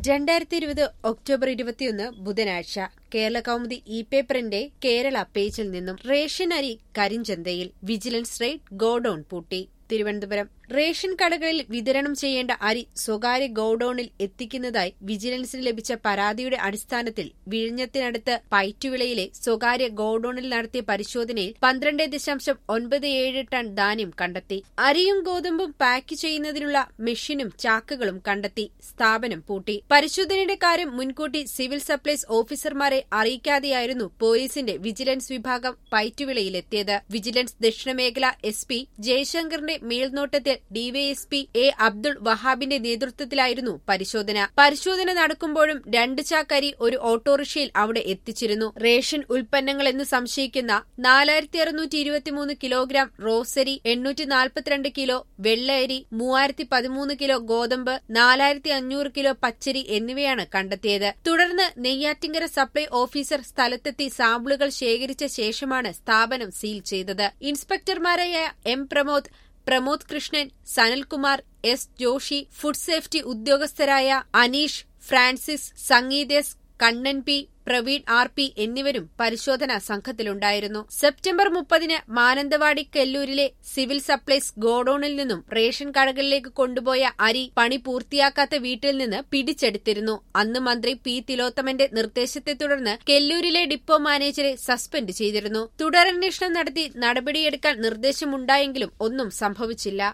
രണ്ടായിരത്തി ഇരുപത് ഒക്ടോബർ ഇരുപത്തിയൊന്ന് ബുധനാഴ്ച കേരള കൗമുദി ഇ പേപ്പറിന്റെ കേരള പേജിൽ നിന്നും റേഷൻ അരി കരിഞ്ചന്തയിൽ വിജിലൻസ് റെയ്ഡ് ഗോഡൌൺ പൂട്ടി തിരുവനന്തപുരം റേഷൻ കടകളിൽ വിതരണം ചെയ്യേണ്ട അരി സ്വകാര്യ ഗോഡൌണിൽ എത്തിക്കുന്നതായി വിജിലൻസിന് ലഭിച്ച പരാതിയുടെ അടിസ്ഥാനത്തിൽ വിഴിഞ്ഞത്തിനടുത്ത് പൈറ്റുവിളയിലെ സ്വകാര്യ ഗോഡൌണിൽ നടത്തിയ പരിശോധനയിൽ പന്ത്രണ്ട് ദശാംശം ഒൻപത് ഏഴ് ടൺ ധാന്യം കണ്ടെത്തി അരിയും ഗോതമ്പും പാക്ക് ചെയ്യുന്നതിനുള്ള മെഷീനും ചാക്കുകളും കണ്ടെത്തി സ്ഥാപനം പൂട്ടി പരിശോധനയുടെ കാര്യം മുൻകൂട്ടി സിവിൽ സപ്ലൈസ് ഓഫീസർമാരെ അറിയിക്കാതെയായിരുന്നു പോലീസിന്റെ വിജിലൻസ് വിഭാഗം പൈറ്റുവിളയിലെത്തിയത് വിജിലൻസ് ദക്ഷിണമേഖല എസ് പി ജയശങ്കറിന്റെ മേൽനോട്ടത്തിൽ ഡിവൈഎസ്പി എ അബ്ദുൾ വഹാബിന്റെ നേതൃത്വത്തിലായിരുന്നു പരിശോധന പരിശോധന നടക്കുമ്പോഴും രണ്ട് ചാക്കരി ഒരു ഓട്ടോറിക്ഷയിൽ അവിടെ എത്തിച്ചിരുന്നു റേഷൻ ഉൽപ്പന്നങ്ങൾ എന്ന് സംശയിക്കുന്ന നാലായിരത്തി അറുന്നൂറ്റി ഇരുപത്തിമൂന്ന് കിലോഗ്രാം റോസരി എണ്ണൂറ്റി നാൽപ്പത്തിരണ്ട് കിലോ വെള്ളയരി മൂവായിരത്തി പതിമൂന്ന് കിലോ ഗോതമ്പ് നാലായിരത്തി അഞ്ഞൂറ് കിലോ പച്ചരി എന്നിവയാണ് കണ്ടെത്തിയത് തുടർന്ന് നെയ്യാറ്റിങ്കര സപ്ലൈ ഓഫീസർ സ്ഥലത്തെത്തി സാമ്പിളുകൾ ശേഖരിച്ച ശേഷമാണ് സ്ഥാപനം സീൽ ചെയ്തത് ഇൻസ്പെക്ടർമാരായ M Pramod Pramod Krishnan Sanalkumar S Joshi food safety ഉദ്യോഗസ്ഥരായ അനീഷ് ഫ്രാൻസിസ് സംഗീതേസ് Kannan P Praveen R P എന്നിവരും പരിശോധനാ സംഘത്തിലുണ്ടായിരുന്നു സെപ്റ്റംബർ മുപ്പതിന് മാനന്തവാടി കെല്ലൂരിലെ സിവിൽ സപ്ലൈസ് ഗോഡൌണിൽ നിന്നും റേഷൻ കടകളിലേക്ക് കൊണ്ടുപോയ അരി പണി പൂർത്തിയാക്കാത്ത വീട്ടിൽ നിന്ന് പിടിച്ചെടുത്തിരുന്നു അന്ന് മന്ത്രി പി തിലോത്തമന്റെ നിർദ്ദേശത്തെ തുടർന്ന് കെല്ലൂരിലെ ഡിപ്പോ മാനേജരെ സസ്പെൻഡ് ചെയ്തിരുന്നു തുടരന്വേഷണം നടത്തി നടപടിയെടുക്കാൻ നിർദ്ദേശമുണ്ടായെങ്കിലും ഒന്നും സംഭവിച്ചില്ല